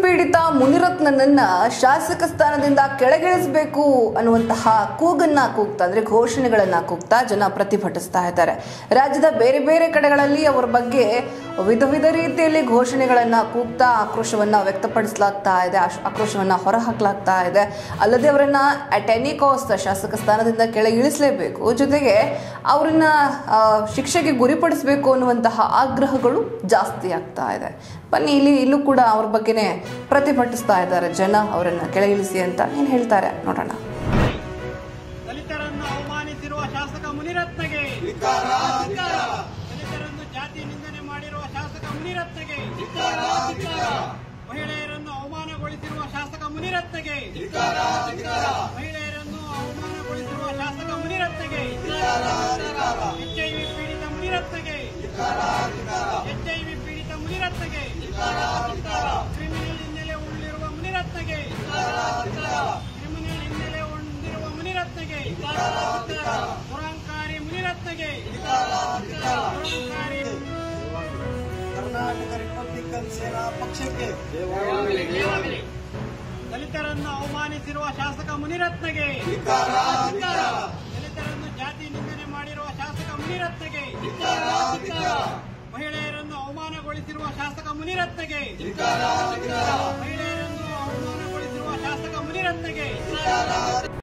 ಪೀಡಿತ ಮುನಿರತ್ನನನ್ನ ಶಾಸಕ ಸ್ಥಾನದಿಂದ ಕೆಳಗಿಳಿಸಬೇಕು ಅನ್ನುವಂತಹ ಕೂಗನ್ನ ಕೂಗ್ತಾ ಅಂದ್ರೆ ಘೋಷಣೆಗಳನ್ನ ಕೂಗ್ತಾ ಜನ ಪ್ರತಿಭಟಿಸ್ತಾ ಇದ್ದಾರೆ ರಾಜ್ಯದ ಬೇರೆ ಬೇರೆ ಕಡೆಗಳಲ್ಲಿ ಅವರ ಬಗ್ಗೆ ವಿಧ ವಿಧ ರೀತಿಯಲ್ಲಿ ಘೋಷಣೆಗಳನ್ನ ಕೂಗ್ತಾ ಆಕ್ರೋಶವನ್ನ ವ್ಯಕ್ತಪಡಿಸಲಾಗ್ತಾ ಇದೆ ಆಶ್- ಆಕ್ರೋಶವನ್ನ ಹೊರಹಾಕಲಾಗ್ತಾ ಇದೆ ಅಲ್ಲದೆ ಅವರನ್ನ ಅಟ್ ಎನಿ ಕಾಸ್ಟ್ ಶಾಸಕ ಸ್ಥಾನದಿಂದ ಕೆಳಗಿಳಿಸಲೇಬೇಕು ಜೊತೆಗೆ ಅವರನ್ನ ಆ, ಶಿಕ್ಷೆಗೆ ಗುರಿಪಡಿಸಬೇಕು ಅನ್ನುವಂತಹ ಆಗ್ರಹಗಳು ಜಾಸ್ತಿ ಆಗ್ತಾ ಇದೆ ಬನ್ನಿ ಇಲ್ಲಿ ಇಲ್ಲೂ ಕೂಡ ಅವ್ರ ಬಗ್ಗೆನೇ ಪ್ರತಿಭಟಿಸ್ತಾ ಇದ್ದಾರೆ ಜನ ಅವರನ್ನ ಕೆಳಗಿಳಿಸಿ ಅಂತ ಏನ್ ಹೇಳ್ತಾರೆ ನೋಡೋಣ ದಲಿತರನ್ನು ಅವಮಾನಿಸಿರುವ ಶಾಸಕ ಮುನಿರತ್ನಗೆ ದಲಿತರನ್ನು ಜಾತಿ ನಿಂದನೆ ಮಾಡಿರುವ ಶಾಸಕ ಮುನಿರತ್ನಗೆ ಮಹಿಳೆಯರನ್ನು ಅವಮಾನಗೊಳಿಸಿರುವ ಶಾಸಕ ಮುನಿರತ್ನಗೆ ಮಹಿಳೆಯರನ್ನು ಅವಮಾನಗೊಳಿಸಿರುವ ಶಾಸಕ ಮುನಿರತ್ನಗೆ ಎಚ್ಐವಿ ಪೀಡಿತ ಮುನಿರತ್ನಗೆ ಎಚ್ಐವಿ ಪೀಡಿತ ಮುನಿರತ್ನಗೆ ಕ್ರಿಮಿನಲ್ ಹಿನ್ನೆಲೆ ಉಳ್ಳಿರುವ ಮುನಿರತ್ನಗೆ ಕ್ರಿಮಿನಲ್ ಹಿನ್ನೆಲೆ ಹೊಂದಿರುವ ಮುನಿರತ್ನಗೆ ದುರಂಕಾರಿ ಮುನಿರತ್ನಗೆ ದುರಂಕಾರಿ ಕರ್ನಾಟಕ ರಿಪಬ್ಲಿಕನ್ ಸೇನಾ ಪಕ್ಷಕ್ಕೆ ದಲಿತರನ್ನು ಅವಮಾನಿಸಿರುವ ಶಾಸಕ ಮುನಿರತ್ನಗೆ ದಲಿತರನ್ನು ಜಾತಿ ನಿಂದನೆ ಮಾಡಿರುವ ಶಾಸಕ ಮುನಿರತ್ನಗೆ ಮಹಿಳೆಯರನ್ನು ಅವಮಾನಗೊಳಿಸಿರುವ ಶಾಸಕ ಮುನಿರತ್ನಗೆ ಮಹಿಳೆಯರನ್ನು ಅವಮಾನಗೊಳಿಸಿರುವ ಶಾಸಕ ಮುನಿರತ್ನಗೆ